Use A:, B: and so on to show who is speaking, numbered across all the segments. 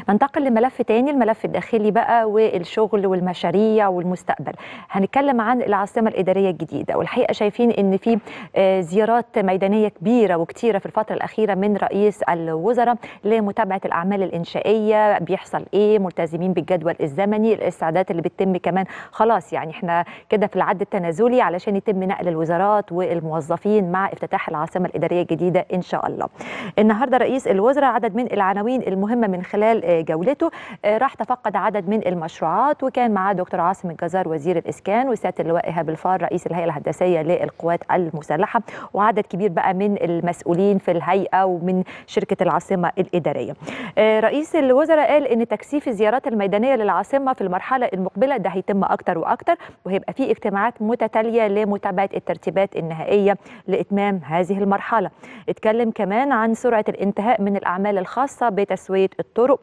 A: ننتقل لملف تاني الملف الداخلي بقى والشغل والمشاريع والمستقبل هنتكلم عن العاصمه الاداريه الجديده والحقيقه شايفين ان في زيارات ميدانيه كبيره وكتيره في الفتره الاخيره من رئيس الوزراء لمتابعه الاعمال الانشائيه بيحصل ايه ملتزمين بالجدول الزمني الاستعدادات اللي بتتم كمان خلاص يعني احنا كده في العد التنازلي علشان يتم نقل الوزارات والموظفين مع افتتاح العاصمه الاداريه الجديده ان شاء الله النهارده رئيس الوزراء عدد من العناوين المهمه من خلال جولته راح تفقد عدد من المشروعات وكان معاه دكتور عاصم الجزار وزير الاسكان وسياده اللواء ايهاب الفار رئيس الهيئه الهندسيه للقوات المسلحه وعدد كبير بقى من المسؤولين في الهيئه ومن شركه العاصمه الاداريه. رئيس الوزراء قال ان تكثيف الزيارات الميدانيه للعاصمه في المرحله المقبله ده هيتم اكتر واكتر وهيبقى في اجتماعات متتاليه لمتابعه الترتيبات النهائيه لاتمام هذه المرحله. اتكلم كمان عن سرعه الانتهاء من الاعمال الخاصه بتسويه الطرق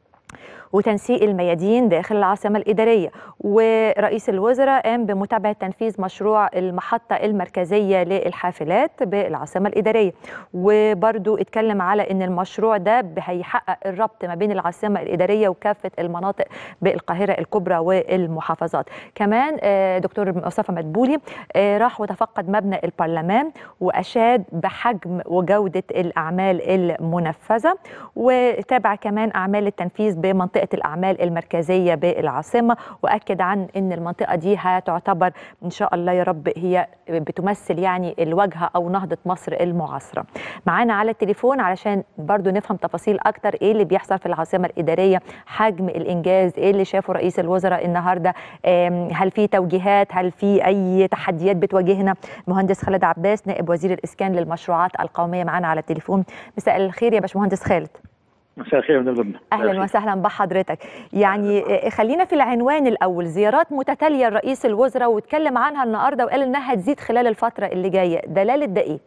A: وتنسيق الميادين داخل العاصمة الإدارية ورئيس الوزراء قام بمتابعة تنفيذ مشروع المحطة المركزية للحافلات بالعاصمة الإدارية وبرضو اتكلم على أن المشروع ده هيحقق الربط ما بين العاصمة الإدارية وكافة المناطق بالقاهرة الكبرى والمحافظات كمان دكتور مصطفى مدبولي راح وتفقد مبنى البرلمان وأشاد بحجم وجودة الأعمال المنفذة وتابع كمان أعمال التنفيذ بمنطقة الأعمال المركزية بالعاصمة وأكد عن أن المنطقة دي هتعتبر إن شاء الله يا رب هي بتمثل يعني الواجهة أو نهضة مصر المعاصرة معانا على التليفون علشان برضو نفهم تفاصيل أكتر إيه اللي بيحصل في العاصمة الإدارية حجم الإنجاز إيه اللي شافه رئيس الوزراء النهاردة هل في توجيهات هل في أي تحديات بتواجهنا مهندس خالد عباس نائب وزير الإسكان للمشروعات القومية معانا على التليفون مساء الخير يا باشمهندس خالد
B: مساء الخير يا فندم
A: اهلا وسهلا بحضرتك يعني خلينا في العنوان الاول زيارات متتاليه لرئيس الوزراء واتكلم عنها النهارده وقال انها هتزيد خلال الفتره اللي جايه دلاله ده ايه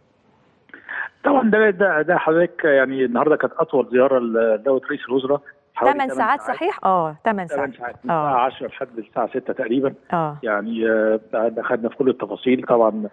B: طبعا ده ده ده حضرتك يعني النهارده كانت اطول زياره لدوله رئيس الوزراء
A: 8 ساعات صحيح اه 8 ساعات
B: 8 ساعات من الساعه 10 لحد الساعه 6 تقريبا
A: اه
B: يعني دخلنا في كل التفاصيل طبعا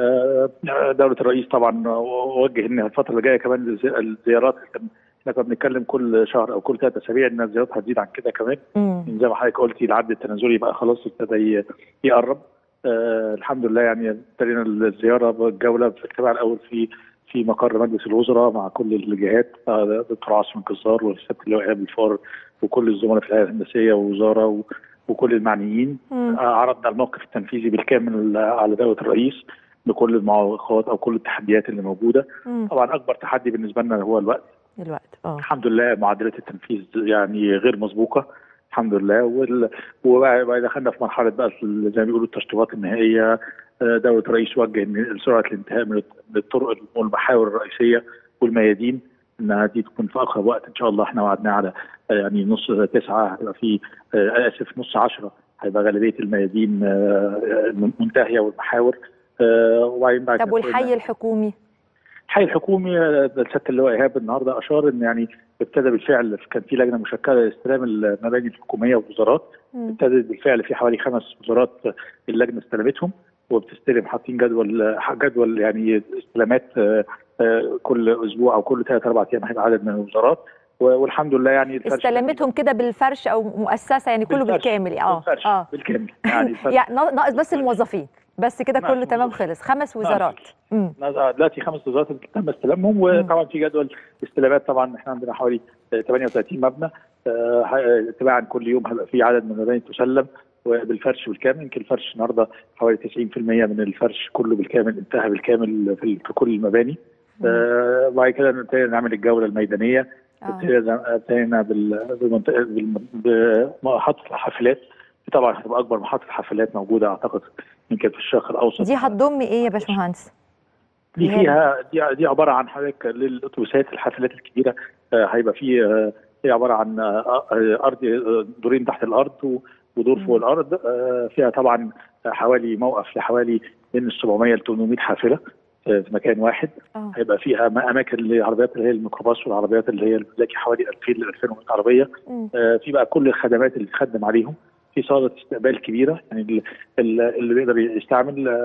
B: دوله الرئيس طبعا وجه ان الفتره اللي جايه كمان الزيارات احنا كنا بنتكلم كل شهر او كل ثلاث اسابيع ان الزيارات هتزيد عن كده كمان
A: مم.
B: زي ما حضرتك قلتي العد التنازلي بقى خلاص ابتدى يقرب آه الحمد لله يعني ابتدينا الزياره بالجوله في الاجتماع الاول في في مقر مجلس الوزراء مع كل الجهات آه دكتور عاصم الجزار وسياده اللواء ايهاب الفار وكل الزملاء في الهيئه الهندسيه والوزاره و وكل المعنيين
A: مم.
B: آه عرضنا الموقف التنفيذي بالكامل على دوله الرئيس بكل المعوقات او كل التحديات اللي موجوده
A: مم.
B: طبعا اكبر تحدي بالنسبه لنا هو الوقت
A: الوقت اه
B: الحمد لله معدلات التنفيذ يعني غير مسبوقه الحمد لله وال... وبقى دخلنا في مرحله بقى زي ما بيقولوا التشطيبات النهائيه دوله الرئيس وجه ان سرعه الانتهاء من الطرق والمحاور الرئيسيه والميادين انها دي تكون في اقرب وقت ان شاء الله احنا وعدنا على يعني نص تسعه هيبقى في اسف نص عشرة هيبقى غالبيه الميادين منتهيه والمحاور وبعدين بعد
A: طب والحي الحكومي
B: الحي الحكومي سياده اللواء ايهاب النهارده اشار ان يعني ابتدى بالفعل كان في لجنه مشكله لاستلام المباني الحكوميه والوزارات ابتدت بالفعل في حوالي خمس وزارات اللجنه استلمتهم وبتستلم حاطين جدول جدول يعني استلامات كل اسبوع او كل ثلاث اربع ايام هيبقى عدد من الوزارات والحمد لله يعني
A: استلمتهم كده بالفرش او مؤسسه يعني كله بالكامل
B: اه اه بالكامل يعني,
A: يعني ناقص بس الموظفين بس كده كله تمام خلص خمس وزارات
B: دلوقتي خمس وزارات تم استلامهم وطبعا في جدول استلامات طبعا احنا عندنا حوالي 38 مبنى تباعا كل يوم هيبقى في عدد من المباني تسلم وبالفرش بالكامل يمكن الفرش النهارده حوالي 90% من الفرش كله بالكامل انتهى بالكامل في, في كل المباني وبعد كده ابتدينا نعمل الجوله الميدانيه ابتدينا بالمنطقه بمحطه الحافلات طبعا هتبقى اكبر محطه حافلات موجوده اعتقد يمكن في الشرق الاوسط
A: دي هتضم ايه يا باشمهندس؟
B: دي فيها دي دي عباره عن حضرتك للاتوبيسات الحافلات الكبيره هيبقى في هي عباره عن ارض دورين تحت الارض ودور فوق الارض فيها طبعا حوالي موقف لحوالي من 700 ل 800 حافله في مكان واحد
A: أوه.
B: هيبقى فيها اماكن للعربيات اللي هي الميكروباص والعربيات اللي هي بتلاقي حوالي 2000 ل 2100 عربيه آه في بقى كل الخدمات اللي تخدم عليهم في صاله استقبال كبيره يعني اللي بيقدر يستعمل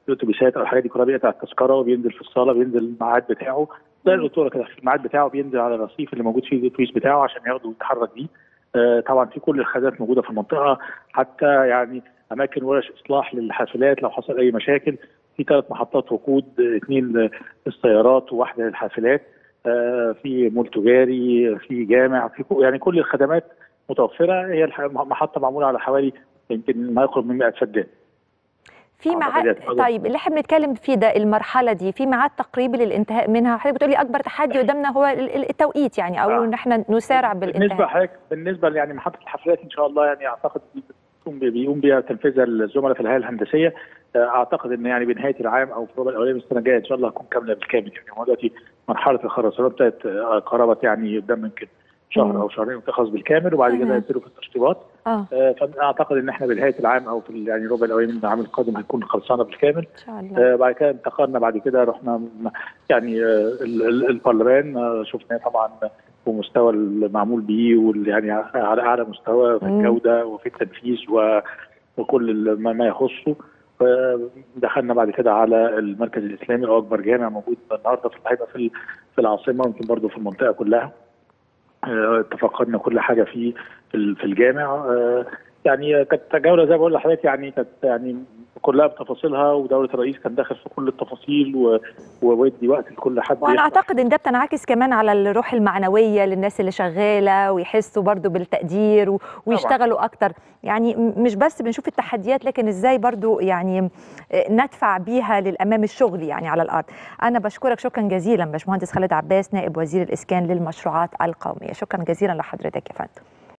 B: الاتوبيسات او الحاجات دي كلها بيقطع التذكره وبينزل في الصاله بينزل الميعاد بتاعه زي القطوره كده في الميعاد بتاعه بينزل على الرصيف اللي موجود فيه الاتوبيس بتاعه عشان ياخده ويتحرك بيه آه، طبعا في كل الخدمات موجوده في المنطقه حتى يعني اماكن ورش اصلاح للحافلات لو حصل اي مشاكل في ثلاث محطات وقود اثنين للسيارات وواحده للحافلات آه، في مول تجاري في جامع في كو- يعني كل الخدمات متوفره هي الح- محطه معموله على حوالي يمكن ما يقرب من 100 فدان
A: في
B: أعتقد
A: ميعاد
B: يتفضل.
A: طيب اللي احنا بنتكلم فيه ده المرحله دي في ميعاد تقريبي للانتهاء منها حضرتك بتقولي اكبر تحدي قدامنا هو ال- ال- التوقيت يعني او
B: آه.
A: ان احنا نسارع
B: بالنسبه
A: بالانتهاء
B: حضرتك بالنسبه يعني محطه الحفلات ان شاء الله يعني اعتقد بيقوم بيقوم بيها تنفيذها الزملاء في الهيئه الهندسيه آه، اعتقد ان يعني بنهايه العام او في الربع الاولاني من السنه الجايه ان شاء الله هتكون كامله بالكامل يعني هو دلوقتي مرحله الخرسانات ابتدت آه، قربت يعني قدام يمكن
A: مم.
B: شهر او شهرين وتخلص بالكامل وبعد كده
A: تمام.
B: يبتدوا في التشطيبات
A: اه
B: آه، فاعتقد ان احنا بنهايه العام او في ال- يعني الربع الاولاني من العام القادم هتكون خلصانه بالكامل
A: ان شاء الله
B: آه، بعد كده انتقلنا بعد كده رحنا م- يعني آه، ال- ال- البرلمان آه، شفناه طبعا ومستوى المعمول به وال- يعني على اعلى مستوى في
A: مم.
B: الجوده وفي التنفيذ و- وكل ال- ما ما يخصه آه، دخلنا بعد كده على المركز الاسلامي اللي هو اكبر جامع موجود النهارده في هيبقى في ال- في العاصمه ويمكن برضه في المنطقه كلها آه، اتفقدنا كل حاجه فيه في ال- في الجامع آه، يعني كانت جوله زي ما بقول لحضرتك يعني كانت يعني كلها بتفاصيلها ودوله الرئيس كان داخل في كل التفاصيل و- وودي وقت لكل حد
A: وانا
B: يشرح.
A: اعتقد ان ده بتنعكس كمان على الروح المعنويه للناس اللي شغاله ويحسوا برضو بالتقدير و- ويشتغلوا اكتر يعني م- مش بس بنشوف التحديات لكن ازاي برضو يعني آه، ندفع بيها للامام الشغل يعني على الارض انا بشكرك شكرا جزيلا باشمهندس خالد عباس نائب وزير الاسكان للمشروعات القوميه شكرا جزيلا لحضرتك يا فندم